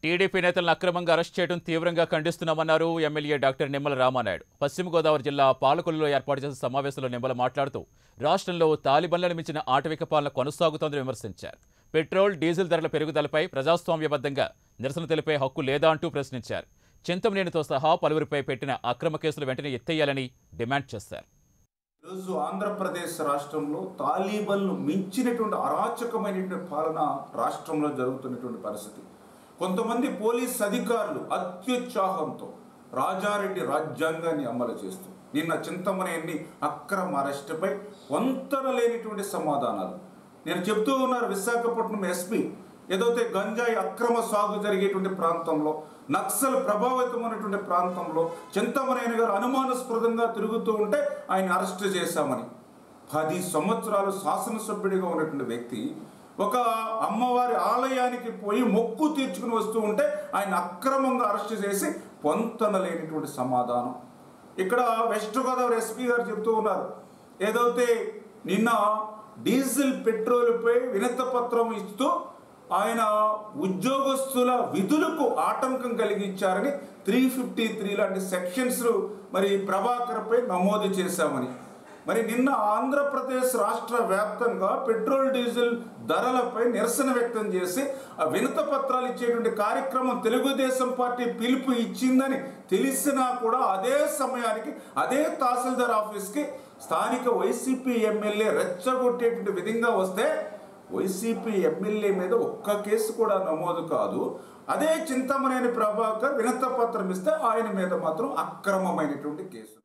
TDP నేతలను అక్రమంగా arrest చేయడం తీవ్రంగా ఖండిస్తున్నామన్నారు ఎమ్మెల్యే డాక్టర్ నిమ్మల రామానాయుడు పశ్చిమ గోదావరి జిల్లా పాలకొల్లులో ఏర్పాటు చేసిన సమావేశంలో నిమ్మల మాట్లాడుతూ రాష్ట్రంలో తాలిబన్లను మించిన ఆటవిక పాలన కొనసాగుతోందని విమర్శించారు పెట్రోల్ డీజిల్ ధరల పెరుగుదలపై ప్రజాస్వామ్యబద్ధంగా నిరసన తెలిపే హక్కు లేదా అంటూ ప్రశ్నించారు చింతమనేనితో సహా పలువురిపై పెట్టిన అక్రమ కేసులు వెంటనే ఎత్తేయాలని డిమాండ్ చేశారు ఈరోజు ఆంధ్రప్రదేశ్ రాష్ట్రంలో తాలిబన్లు మించినటువంటి అరాచకమైనటువంటి పాలన రాష్ట్రంలో జరుగుతున్నటువంటి పరిస్థితి కొంతమంది పోలీస్ అధికారులు అత్యుత్సాహంతో రాజారెడ్డి రాజ్యాంగాన్ని అమలు చేస్తూ నిన్న చింతమనేని అక్రమ అరెస్టుపై వంతన లేనిటువంటి సమాధానాలు నేను చెప్తూ ఉన్నారు విశాఖపట్నం ఎస్పీ ఏదైతే గంజాయి అక్రమ సాగు జరిగేటువంటి ప్రాంతంలో నక్సల్ ప్రభావితమైనటువంటి ప్రాంతంలో చింతమనేని గారు అనుమానాస్పదంగా తిరుగుతూ ఉంటే ఆయన అరెస్ట్ చేశామని పది సంవత్సరాలు శాసనసభ్యుడిగా ఉన్నటువంటి వ్యక్తి ఒక అమ్మవారి ఆలయానికి పోయి మొక్కు తీర్చుకుని వస్తూ ఉంటే ఆయన అక్రమంగా అరెస్ట్ చేసి పొంతన లేనిటువంటి సమాధానం ఇక్కడ వెస్ట్ గోదావరి ఎస్పీ గారు చెప్తూ ఉన్నారు ఏదైతే నిన్న డీజిల్ పెట్రోల్పై వినత పత్రం ఇస్తూ ఆయన ఉద్యోగస్తుల విధులకు ఆటంకం కలిగించారని త్రీ ఫిఫ్టీ త్రీ లాంటి సెక్షన్స్ మరి ప్రభాకర్పై నమోదు చేశామని మరి నిన్న ఆంధ్రప్రదేశ్ రాష్ట్ర వ్యాప్తంగా పెట్రోల్ డీజిల్ ధరలపై నిరసన వ్యక్తం చేసి ఆ వినత పత్రాలు ఇచ్చేటువంటి కార్యక్రమం తెలుగుదేశం పార్టీ పిలుపు ఇచ్చిందని తెలిసినా కూడా అదే సమయానికి అదే తహసీల్దార్ ఆఫీస్కి స్థానిక వైసీపీ ఎమ్మెల్యే రెచ్చగొట్టేటువంటి విధంగా వస్తే వైసీపీ ఎమ్మెల్యే మీద ఒక్క కేసు కూడా నమోదు కాదు అదే చింతమనేని ప్రభాకర్ వినత పత్రం ఇస్తే ఆయన మీద మాత్రం అక్రమమైనటువంటి కేసు